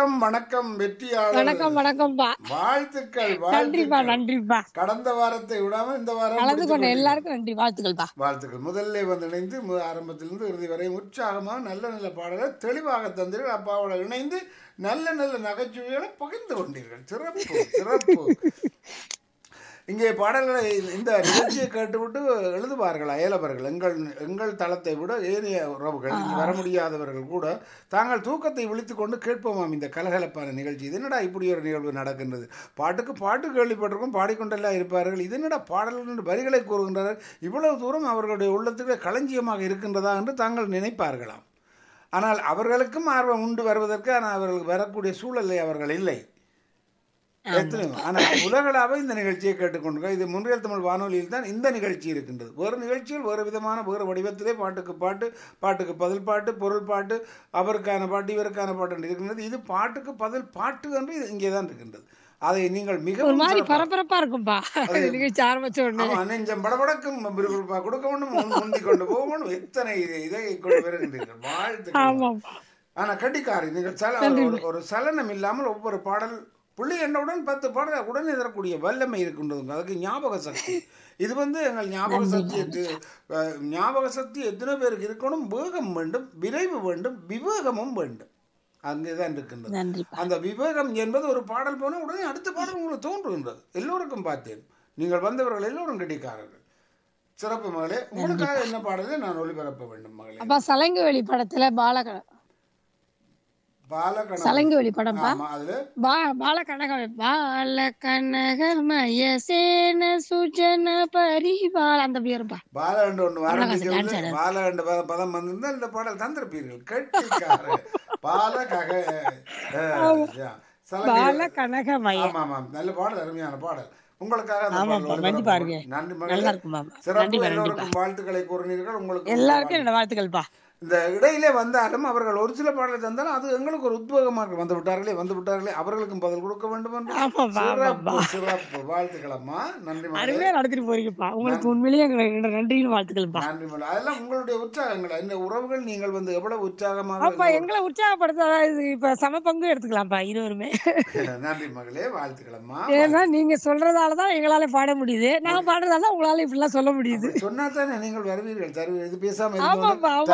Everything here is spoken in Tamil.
வணக்கம் வணக்கம் வெற்றியாளர் வணக்கம் வணக்கம்ப்பா வாழ்த்துக்கள் நன்றிப்பா வாழ்த்துக்கள் நன்றிப்பா கடந்த வாரத்தை விடாம இந்த வாரம் கலந்து முடித்துக் கொண்ட கொண்டீர்கள். எல்லாருக்கும் நன்றி வாழ்த்துக்கள்ப்பா வாழ்த்துக்கள் முதல்ல வந்து இணைந்து மு- ஆரம்பத்திலிருந்து இறுதி வரை உற்சாகமாக நல்ல நல்ல பாடல்களை தெளிவாக தந்தீர்கள் அப்பாவோட இணைந்து நல்ல நல்ல நகைச்சுவைகளை பகிர்ந்து கொண்டீர்கள் சிறப்பு சிறப்பு இங்கே பாடல்களை இந்த நிகழ்ச்சியை கேட்டுவிட்டு எழுதுவார்கள் அயலவர்கள் எங்கள் எங்கள் தளத்தை விட ஏனைய உறவுகள் இங்கு வர முடியாதவர்கள் கூட தாங்கள் தூக்கத்தை விழித்துக் கொண்டு கேட்போமாம் இந்த கலகலப்பான நிகழ்ச்சி இது என்னடா இப்படி ஒரு நிகழ்வு நடக்கின்றது பாட்டுக்கு பாட்டு கேள்விப்பட்டிருக்கும் பாடிக்கொண்டெல்லாம் இருப்பார்கள் இது என்னடா பாடல்கள் என்று வரிகளை கூறுகின்றனர் இவ்வளவு தூரம் அவர்களுடைய உள்ளத்துக்கு களஞ்சியமாக இருக்கின்றதா என்று தாங்கள் நினைப்பார்களாம் ஆனால் அவர்களுக்கும் ஆர்வம் உண்டு வருவதற்கு ஆனால் அவர்களுக்கு வரக்கூடிய சூழலை அவர்கள் இல்லை எத்தனையோ ஆனால் உலகளாக இந்த நிகழ்ச்சியை கேட்டுக்கொண்டு இது முன்றியல் தமிழ் வானொலியில் தான் இந்த நிகழ்ச்சி இருக்கின்றது வேறு நிகழ்ச்சியில் வேறு விதமான வேறு வடிவத்திலே பாட்டுக்கு பாட்டு பாட்டுக்கு பதில் பாட்டு பொருள் பாட்டு அவருக்கான பாட்டு இவருக்கான பாட்டு என்று இருக்கின்றது இது பாட்டுக்கு பதில் பாட்டு என்று இங்கே தான் இருக்கின்றது அதை நீங்கள் ஒரு மிகவும் மாதிரி சிறப்பாக- பரபரப்பா இருக்கும்பா நிகழ்ச்சி ஆரம்பிச்ச உடனே ஆமா, நெஞ்சம் படபடக்கும் விறுவிறுப்பா கொடுக்க வேண்டும் முன் முந்தி கொண்டு போக வேண்டும் எத்தனை இதை இதை கொண்டு வருகின்றீர்கள் வாழ்த்துக்கள் ஆமாப்பா ஆனா கட்டிக்காரி நீங்கள் சல ஒரு- ஒரு சலனம் இல்லாமல் ஒவ்வொரு பாடல் புள்ளி என்னவுடன் பத்து பாடல் உடனே தரக்கூடிய வல்லமை இருக்கின்றதுங்க அதுக்கு ஞாபக சக்தி இது வந்து எங்கள் ஞாபக சக்தி எத்து- அஹ், ஞாபக சக்தி எத்தனை பேருக்கு இருக்கணும் வேகம் வேண்டும் விரைவு வேண்டும் விவேகமும் வேண்டும் அங்கேதான் இருக்கின்றது நன்றிப்பா அந்த விவேகம் என்பது ஒரு பாடல் போன உடனே அடுத்த பாடல் உங்களுக்கு தோன்றுகின்றது எல்லோருக்கும் பார்த்தேன் நீங்கள் வந்தவர்கள் எல்லோரும் கட்டிக்காரர்கள் சிறப்பு மகளே உங்களுக்காக என்ன பாடலை நான் ஒளிபரப்ப வேண்டும் மகளே அப்பா சலங்குவெளி படத்துல பாலக பாலகணம் சலங்குவெளி படம்ப்பா ஆமா அதுல பா பாலகனக பாலகனகமய சேன சுஜன பரிபால அந்த பேருப்பா பாலகண்ட ஒன்று கமலஹாசன் dance ஆரம்பிக்கிறது ஆடுறாரு. பாலகண்ட பதம் பதம் வந்திருந்தால் இந்த பாடல் தந்திருப்பீர்கள் கட்டிக்கார பாலகக அஹ், யா. சலங்கை- பாலகனகமய ஆமா ஆமாம் நல்ல பாடல் அருமையான பாடல் உங்களுக்காக அந்த ஆமாப்பா, பாடல் வந்து ஒளிபரப்ப பாருங்க. வேண்டும். நன்றி நல்லா மகளே இருக்குமா சிறப்பு நன்றிப்பா நன்றிப்பா எல்லோருக்கும் வாழ்த்துக்களை கூறினீர்கள் உங்களுக்கு எல்லாருக்கும் என்னோட வாழ்த்துக்கள்ப்பா இந்த இடையிலே வந்தாலும் அவர்கள் ஒரு சில பாடலை தந்தாலும் அது எங்களுக்கு ஒரு உத்வேகமாக இருக்கு வந்து விட்டார்களே வந்து விட்டார்களே அவர்களுக்கும் பதில் கொடுக்க வேண்டும் என்று ஆமாப்பா சிறப்பு ஆமாப்பா சிறப்பு வாழ்த்துக்களம்மா நன்றி மகளே அருமையா நடத்திட்டு போறீங்கப்பா உங்களுக்கு உண்மையிலேயே எங்களோட நன்றியும் வாழ்த்துக்கள்ப்பா நன்றி மகளே அதெல்லாம் உங்களுடைய உற்சாகங்களா இந்த உறவுகள் நீங்கள் வந்து எவ்வளவு உற்சாகமாக அப்பா எங்களை உற்சாகப்படுத்த இது இப்ப சம பங்கு எடுத்துக்கலாம்ப்பா இருவருமே நன்றி மகளே வாழ்த்துக்களம்மா ஏன்னா நீங்க சொல்றதாலதான் எங்களால பாட முடியுது நான் பாடுறதால உங்களால இப்படிலாம் சொல்ல முடியுது சொன்னா தானே நீங்கள் வருவீர்கள் தருவீர்கள் இது பேசாம ஆமாப்பா இருந்தோம் ஆமா